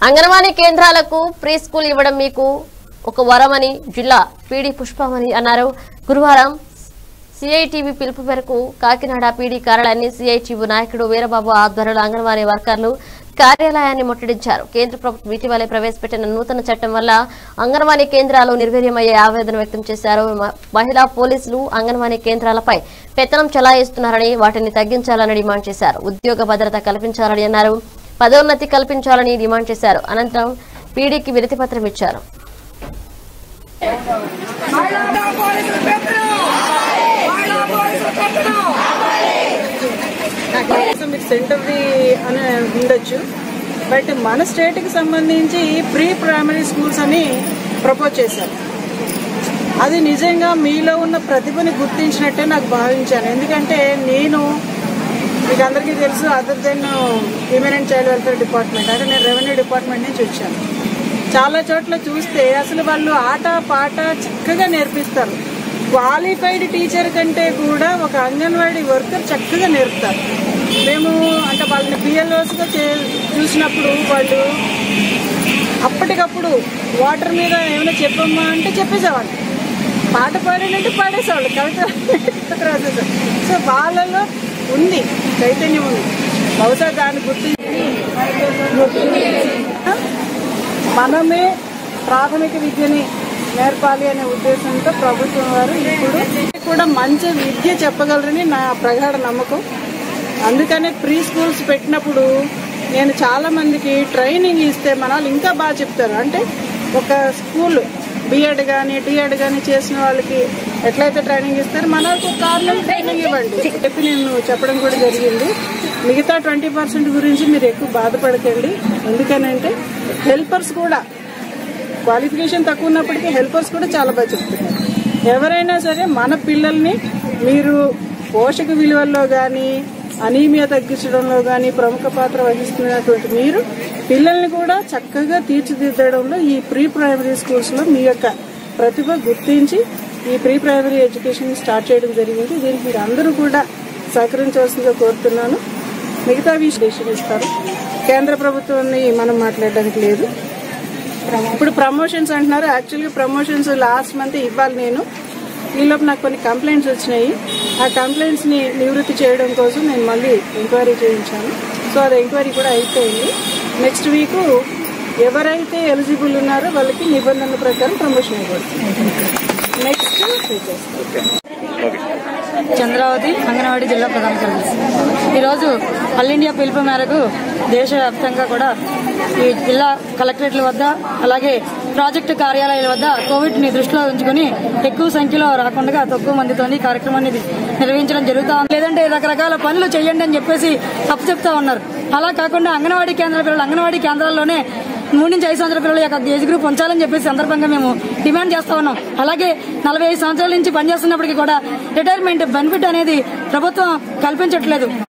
అంగన్వాడీ కేంద్రాలకు pre school ఇవ్వడం మీకు ఒక వరమని జిల్లా పీడీ పుష్పమని అన్నారు గురువారం సిఐటివి పిలుపు మేరకు కాకినాడ పీడీ కార్యాలయాన్ని సిఐటియు నాయకుడు వీరబాబు ఆధ్వర్యంలో అంగన్వాడీ వర్కర్లు కార్యాలయాన్ని ముట్టడించారు కేంద్ర ప్రభుత్వం ఇటీవలే ప్రవేశపెట్టిన నూతన చట్టం వల్ల అంగన్వాడీ కేంద్రాలు నిర్వీర్యమయ్యే ఆవేదన వ్యక్తం చేశారు మ- మహిళా పోలీసులు అంగన్వాడీ కేంద్రాలపై పెత్తనం చెలాయిస్తున్నారని వాటిని తగ్గించాలని డిమాండ్ చేశారు ఉద్యోగ భద్రత కల్పించాలని అన్నారు పదోన్నతి కల్పించాలని డిమాండ్ చేశారు అనంతరం పీడీకి వినతి పత్రం ఇచ్చారు సో మీకు సెంటర్ది అని ఉండొచ్చు బట్ మన స్టేట్కి సంబంధించి ప్రీ ప్రైమరీ స్కూల్స్ అని ప్రపోజ్ చేశారు అది నిజంగా మీలో ఉన్న ప్రతిభని గుర్తించినట్టే నాకు భావించాను ఎందుకంటే నేను మీకు అందరికీ తెలుసు other then human and child welfare department అంటే నేను రెవెన్యూ డిపార్ట్మెంట్ నుంచి వచ్చాను చాలా చోట్ల చూస్తే అసలు వాళ్ళు ఆట పాట చక్కగా నేర్పిస్తారు క్వాలిఫైడ్ టీచర్ కంటే కూడా ఒక అంగన్వాడీ వర్కర్ చక్కగా నేర్పుతారు మేము అంటే వాళ్ళని పిఎల్ఓస్గా చే చూసినప్పుడు వాళ్ళు అప్పటికప్పుడు వాటర్ మీద ఏమైనా చెప్పమ్మా అంటే చెప్పేసేవాళ్ళు పాట పాడినంటే పాడేసేవాళ్ళు కవిత రాసేసారు సో వాళ్ళలో ఉంది చైతన్యం ఉంది బహుశా దాన్ని గుర్తించి మనమే ప్రాథమిక విద్యని నేర్పాలి అనే ఉద్దేశంతో ప్రభుత్వం వారు ఇప్పుడు కూడా మంచి విద్య చెప్పగలరని నా ప్రగాఢ నమ్మకం అందుకనే ప్రీ స్కూల్స్ పెట్టినప్పుడు నేను చాలా మందికి ట్రైనింగ్ ఇస్తే మన వాళ్ళు ఇంకా బాగా చెప్తారు అంటే ఒక స్కూల్ బిఎడ్ కానీ డిఎడ్ కానీ చేసిన వాళ్ళకి ఎట్లయితే ట్రైనింగ్ ఇస్తారు మన వాళ్ళకి ఒక కారణం ట్రైనింగ్ ఇవ్వండి చెప్పి నేను చెప్పడం కూడా జరిగింది మిగతా ట్వంటీ పర్సెంట్ గురించి మీరు ఎక్కువ బాధపడకండి ఎందుకనంటే హెల్పర్స్ కూడా క్వాలిఫికేషన్ తక్కువ ఉన్నప్పటికీ హెల్పర్స్ కూడా చాలా బాగా చెప్తున్నారు ఎవరైనా సరే మన పిల్లల్ని మీరు పోషక విలువల్లో కానీ అనీమియా తగ్గించడంలో కానీ ప్రముఖ పాత్ర వహిస్తున్నటువంటి మీరు పిల్లల్ని కూడా చక్కగా తీర్చిదిద్దడంలో ఈ ప్రీ ప్రైమరీ స్కూల్స్లో మీ యొక్క ప్రతిభ గుర్తించి ఈ ప్రీ ప్రైమరీ ఎడ్యుకేషన్ స్టార్ట్ చేయడం జరిగింది దీనికి మీరు అందరూ కూడా సహకరించవలసిందిగా కోరుతున్నాను మిగతా విషయం ఇస్తారు కేంద్ర ప్రభుత్వాన్ని మనం మాట్లాడడానికి లేదు ఇప్పుడు ప్రమోషన్స్ అంటున్నారు యాక్చువల్గా ప్రమోషన్స్ లాస్ట్ మంత్ ఇవ్వాలి నేను ఈలోపు నాకు కొన్ని కంప్లైంట్స్ వచ్చినాయి ఆ కంప్లైంట్స్ ని నివృత్తి చేయడం కోసం నేను మళ్ళీ ఎంక్వైరీ చేయించాను సో అది ఎంక్వైరీ కూడా అయిపోయింది నెక్స్ట్ వీక్ ఎవరైతే ఎలిజిబుల్ ఉన్నారో వాళ్ళకి నిబంధనల ప్రకారం ప్రమోషన్ ఇవ్వబడుతుంది నెక్స్ట్ చంద్రావతి అంగన్వాడీ జిల్లా ప్రధాన కార్యదర్శి ఈరోజు ఆల్ ఇండియా పిలుపు మేరకు దేశవ్యాప్తంగా కూడా ఈ జిల్లా కలెక్టరేట్ల వద్ద అలాగే ప్రాజెక్టు కార్యాలయాల వద్ద కోవిడ్ ని దృష్టిలో ఉంచుకుని ఎక్కువ సంఖ్యలో రాకుండా తక్కువ మందితో ఈ కార్యక్రమాన్ని నిర్వహించడం జరుగుతా ఉంది లేదంటే రకరకాల పనులు చేయండి అని చెప్పేసి తప్పు చెప్తా ఉన్నారు అలా కాకుండా అంగన్వాడీ కేంద్ర పిల్లలు అంగన్వాడీ కేంద్రాల్లోనే మూడు నుంచి ఐదు సంవత్సరాల పిల్లల యొక్క ఏజ్ గ్రూప్ ఉంచాలని చెప్పేసి సందర్భంగా మేము డిమాండ్ చేస్తా ఉన్నాం అలాగే నలభై ఐదు సంవత్సరాల నుంచి పనిచేస్తున్నప్పటికీ కూడా రిటైర్మెంట్ బెనిఫిట్ అనేది ప్రభుత్వం కల్పించట్లేదు